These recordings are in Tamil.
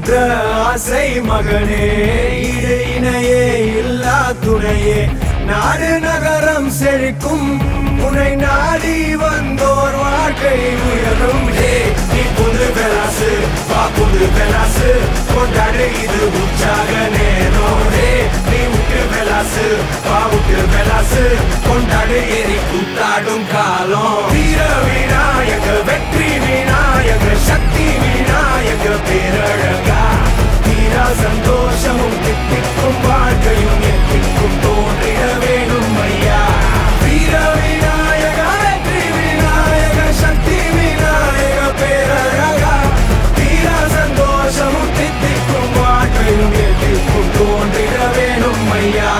பெற்ற ஆசை மகனே ஈடு இணையே இல்லா துணையே நாடு நகரம் செழிக்கும் உன்னை நாடி வந்தோர் வாழ்க்கை உயரும் ஹே நீ புது பெலாசு வா புது பெலாசு கொண்டாடு இது உற்சாக நேரம் ஹே நீ விட்டு பெலாசு வா விட்டு பெலாசு கொண்டாடு எரி கூத்தாடும் காலம் வீர விநாயக வெற்றி விநாயக சக்தி விநாயக பேரழகா தீரா சந்தோஷமும் தித்திக்கும் வாழ்க்கையும் எத்திக்கும் தோன்றிட வேணும் ஐயா வீர விநாயக வெற்றி விநாயக சக்தி விநாயக பேரழகா தீரா சந்தோஷமும் தித்திக்கும் வாழ்க்கையும் எத்திக்கும் தோன்றிட வேணும் ஐயா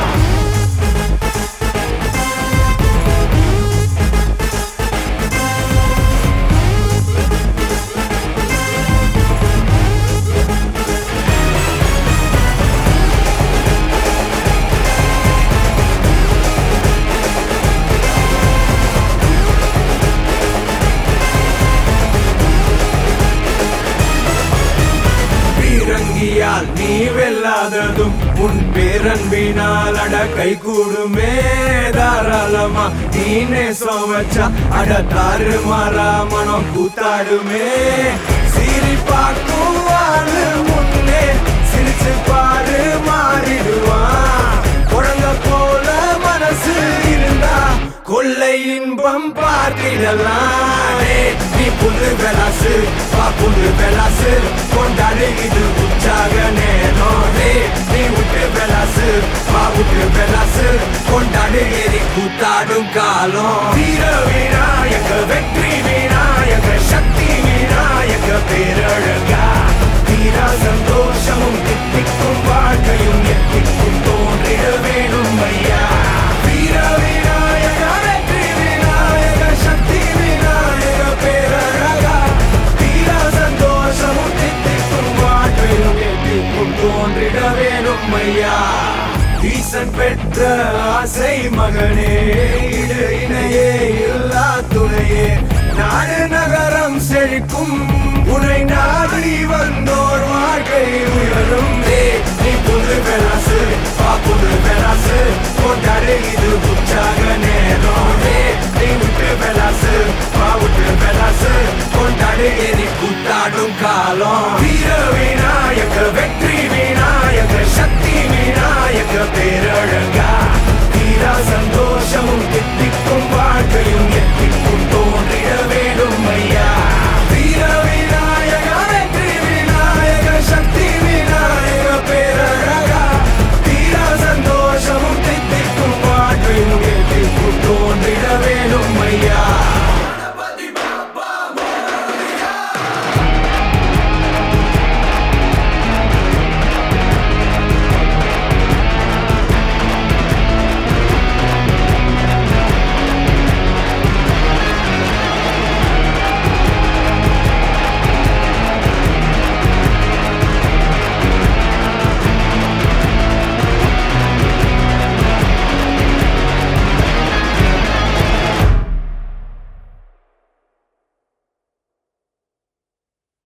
பீரங்கியால் நீ வெல்லாததும் உன் பேரன்பினால் அட கை கூடுமே தாராளமா நீனே சோவச்சா அட தாறு மாறா மனம் கூத்தாடுமே சீறி பார்க்கும் வாழு முன்னே சிரிச்சு பாரு மாறிடுவான் குழந்தை போல மனசு இருந்தா கொள்ளை இன்பம் பார்த்திடலாம் டேய், நீ புது பெலாசு வா புது பெலாசு கொண்டாடு இது உற்சாக நேரம் டேய், நீ விட்டு பெலாசு வா விட்டு பெலாசு கொண்டாடு எரி கூத்தாடும் காலம் வீர விநாயக வெற்றி விநாயக சக்தி விநாயக பேரழகா தீரா சந்தோஷமும் தித்திக்கும் வாழ்க்கையும் எத்திக்கும் தோன்றிட வேணும் ஐயா வீர விநாயக வெற்றி விநாயக சக்தி விநாயக பேரழகா தீரா சந்தோஷமும் தித்திக்கும் வாழ்க்கையும் எத்திக்கும் தோன்றிட வேணும் ஐயா ஈசன் பெற்ற ஆசை மகனே ஈடு இணையே இல்லா துணையே நாடு நகரம் செழிக்கும் உன்னை நாடி வந்தோர் வாழ்க்கை உயரும் டே நீ புது பெலாசு வா புது பெலாசு கொண்டாடு இது உற்சாக நேரம் டே நீ விட்டு பெலாசு வா விட்டு பெலாசு கொண்டாடு எரி கூத்தாடும் காலம்